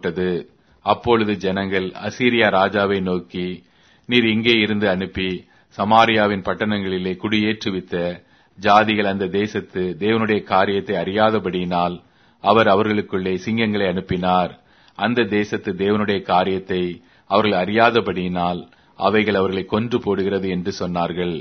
புறப்பட்டது அப்பொழுது ஜனங்கள் அசீரியா ராஜாவை நோக்கி நீர் இங்கே இருந்து அனுப்பி சமாரியாவின் பட்டணங்களிலே குடியேற்றுவித்த ஜாதிகள் அந்த தேசத்து தேவனுடைய காரியத்தை அறியாதபடியினால் அவர் அவர்களுக்குள்ளே சிங்கங்களை அனுப்பினார் அந்த தேசத்து தேவனுடைய காரியத்தை அவர்கள் அறியாதபடியினால் அவைகள் அவர்களை கொன்று போடுகிறது என்று சொன்னார்கள்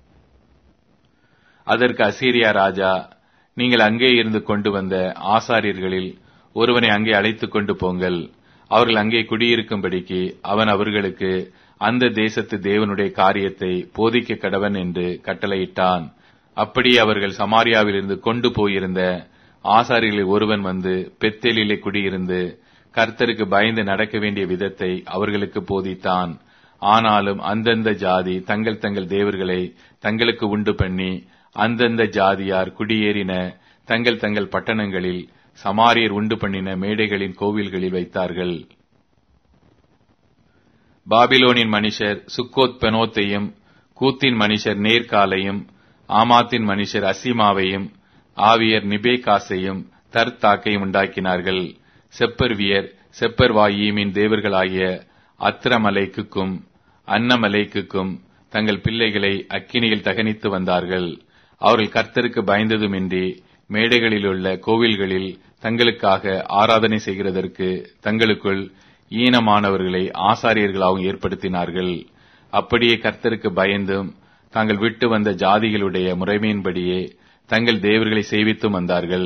அதற்கு அசீரியா ராஜா நீங்கள் அங்கே இருந்து கொண்டு வந்த ஆசாரியர்களில் ஒருவனை அங்கே அழைத்துக் கொண்டு போங்கள் அவர்கள் அங்கே குடியிருக்கும்படிக்கு அவன் அவர்களுக்கு அந்த தேசத்து தேவனுடைய காரியத்தை போதிக்க கடவன் என்று கட்டளையிட்டான் அப்படி அவர்கள் சமாரியாவிலிருந்து கொண்டு போயிருந்த ஆசாரியர்களில் ஒருவன் வந்து பெத்தேலிலே குடியிருந்து கர்த்தருக்கு பயந்து நடக்க வேண்டிய விதத்தை அவர்களுக்கு போதித்தான் ஆனாலும் அந்தந்த ஜாதி தங்கள் தங்கள் தேவர்களை தங்களுக்கு உண்டு பண்ணி அந்தந்த ஜாதியார் குடியேறின தங்கள் தங்கள் பட்டணங்களில் சமாரியர் உண்டு பண்ணின மேடைகளின் கோவில்களில் வைத்தார்கள் பாபிலோனின் மனுஷர் சுக்கோத் பெனோத்தையும் கூத்தின் மனுஷர் நேர்காலையும் ஆமாத்தின் மனுஷர் அசிமாவையும் ஆவியர் நிபேகாசையும் தர்த்தாக்கையும் உண்டாக்கினார்கள் செப்பர்வியர் செப்பர்வாயீமின் தேவர்களாகிய அத்திரமலைக்குக்கும் அன்னமலைக்குக்கும் தங்கள் பிள்ளைகளை அக்கினியில் தகனித்து வந்தார்கள் அவர்கள் கர்த்தருக்கு பயந்ததுமின்றி மேடைகளிலுள்ள கோவில்களில் தங்களுக்காக ஆராதனை செய்கிறதற்கு தங்களுக்குள் ஈனமானவர்களை ஆசாரியர்களாகவும் ஏற்படுத்தினார்கள் அப்படியே கர்த்தருக்கு பயந்தும் தாங்கள் விட்டு வந்த ஜாதிகளுடைய முறைமையின்படியே தங்கள் தேவர்களை சேவித்தும் வந்தார்கள்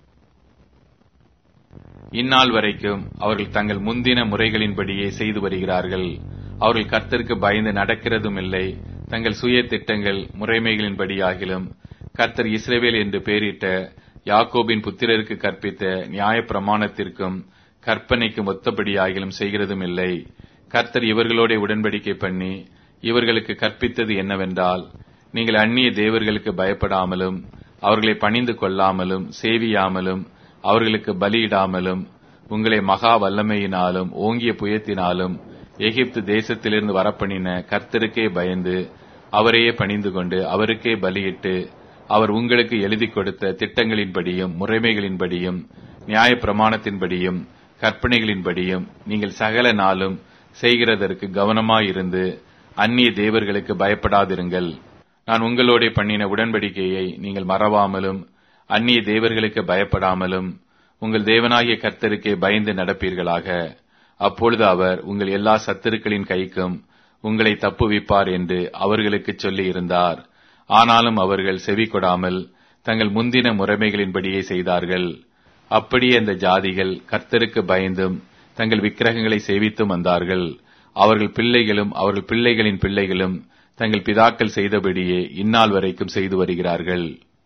இந்நாள் வரைக்கும் அவர்கள் தங்கள் முந்தின முறைகளின்படியே செய்து வருகிறார்கள் அவர்கள் கர்த்தருக்கு பயந்து நடக்கிறதும் இல்லை தங்கள் சுய திட்டங்கள் முறைமைகளின்படியாகிலும் கர்த்தர் இஸ்ரேவேல் என்று பெயரிட்ட யாக்கோபின் புத்திரருக்கு கற்பித்த நியாய பிரமாணத்திற்கும் கற்பனைக்கும் ஒத்தபடியாகிலும் செய்கிறதும் இல்லை கர்த்தர் இவர்களோட உடன்படிக்கை பண்ணி இவர்களுக்கு கற்பித்தது என்னவென்றால் நீங்கள் அந்நிய தேவர்களுக்கு பயப்படாமலும் அவர்களை பணிந்து கொள்ளாமலும் சேவியாமலும் அவர்களுக்கு பலியிடாமலும் உங்களை மகா வல்லமையினாலும் ஓங்கிய புயத்தினாலும் எகிப்து தேசத்திலிருந்து வரப்பண்ணின கர்த்தருக்கே பயந்து அவரையே பணிந்து கொண்டு அவருக்கே பலியிட்டு அவர் உங்களுக்கு எழுதி கொடுத்த திட்டங்களின்படியும் முறைமைகளின்படியும் நியாய பிரமாணத்தின்படியும் கற்பனைகளின்படியும் நீங்கள் சகல நாளும் செய்கிறதற்கு கவனமாயிருந்து அந்நிய தேவர்களுக்கு பயப்படாதிருங்கள் நான் உங்களோட பண்ணின உடன்படிக்கையை நீங்கள் மறவாமலும் அந்நிய தேவர்களுக்கு பயப்படாமலும் உங்கள் தேவனாகிய கர்த்தருக்கே பயந்து நடப்பீர்களாக அப்பொழுது அவர் உங்கள் எல்லா சத்துருக்களின் கைக்கும் உங்களை தப்புவிப்பார் என்று அவர்களுக்கு சொல்லி இருந்தார் ஆனாலும் அவர்கள் செவி கொடாமல் தங்கள் முந்தின முறைமைகளின்படியே செய்தார்கள் அப்படியே அந்த ஜாதிகள் கர்த்தருக்கு பயந்தும் தங்கள் விக்கிரகங்களை சேவித்தும் வந்தார்கள் அவர்கள் பிள்ளைகளும் அவர்கள் பிள்ளைகளின் பிள்ளைகளும் தங்கள் பிதாக்கள் செய்தபடியே இந்நாள் வரைக்கும் செய்து வருகிறார்கள்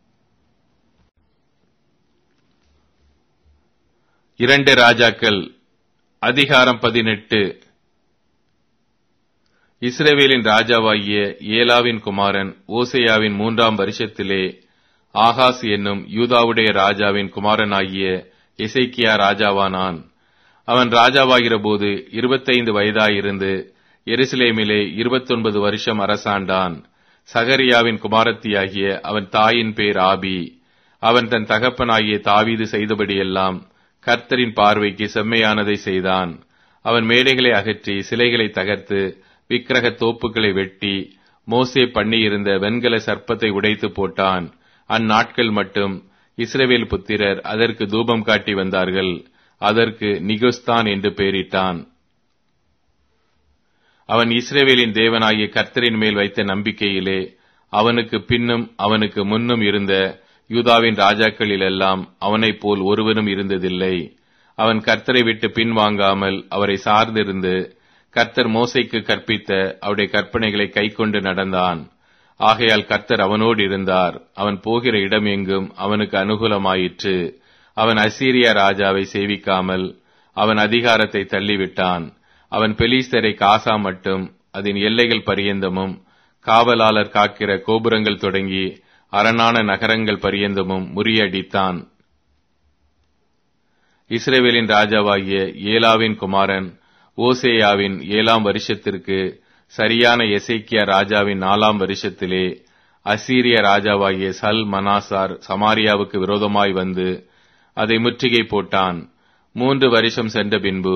இரண்டு ராஜாக்கள் அதிகாரம் பதினெட்டு இஸ்ரேவேலின் ராஜாவாகிய ஏலாவின் குமாரன் ஓசையாவின் மூன்றாம் வருஷத்திலே ஆகாஸ் என்னும் யூதாவுடைய ராஜாவின் குமாரனாகிய இசைக்கியா ராஜாவானான் அவன் ராஜாவாகிற போது இருபத்தைந்து வயதாயிருந்து எருசலேமிலே இருபத்தொன்பது வருஷம் அரசாண்டான் சகரியாவின் குமாரத்தியாகிய அவன் தாயின் பேர் ஆபி அவன் தன் தகப்பனாகிய தாவீது செய்தபடியெல்லாம் கர்த்தரின் பார்வைக்கு செம்மையானதை செய்தான் அவன் மேடைகளை அகற்றி சிலைகளை தகர்த்து விக்கிரக தோப்புகளை வெட்டி மோசே பண்ணியிருந்த வெண்கல சர்ப்பத்தை உடைத்து போட்டான் அந்நாட்கள் மட்டும் இஸ்ரவேல் புத்திரர் அதற்கு தூபம் காட்டி வந்தார்கள் அதற்கு நிகுஸ்தான் என்று பெயரிட்டான் அவன் இஸ்ரேவேலின் தேவனாகிய கர்த்தரின் மேல் வைத்த நம்பிக்கையிலே அவனுக்கு பின்னும் அவனுக்கு முன்னும் இருந்த யூதாவின் ராஜாக்களிலெல்லாம் அவனைப் போல் ஒருவரும் இருந்ததில்லை அவன் கர்த்தரை விட்டு பின்வாங்காமல் அவரை சார்ந்திருந்து கர்த்தர் மோசைக்கு கற்பித்த அவருடைய கற்பனைகளை கைக்கொண்டு நடந்தான் ஆகையால் கர்த்தர் அவனோடு இருந்தார் அவன் போகிற இடம் எங்கும் அவனுக்கு அனுகூலமாயிற்று அவன் அசீரியா ராஜாவை சேவிக்காமல் அவன் அதிகாரத்தை தள்ளிவிட்டான் அவன் பெலிஸ்தரை காசா மட்டும் அதன் எல்லைகள் பரியந்தமும் காவலாளர் காக்கிற கோபுரங்கள் தொடங்கி அரணான நகரங்கள் பரியந்தமும் முறியடித்தான் இஸ்ரேவேலின் ராஜாவாகிய ஏலாவின் குமாரன் ஓசேயாவின் ஏழாம் வருஷத்திற்கு சரியான எசேக்கியா ராஜாவின் நாலாம் வருஷத்திலே அசீரிய ராஜாவாகிய சல் மனாசார் சமாரியாவுக்கு விரோதமாய் வந்து அதை முற்றுகை போட்டான் மூன்று வருஷம் சென்ற பின்பு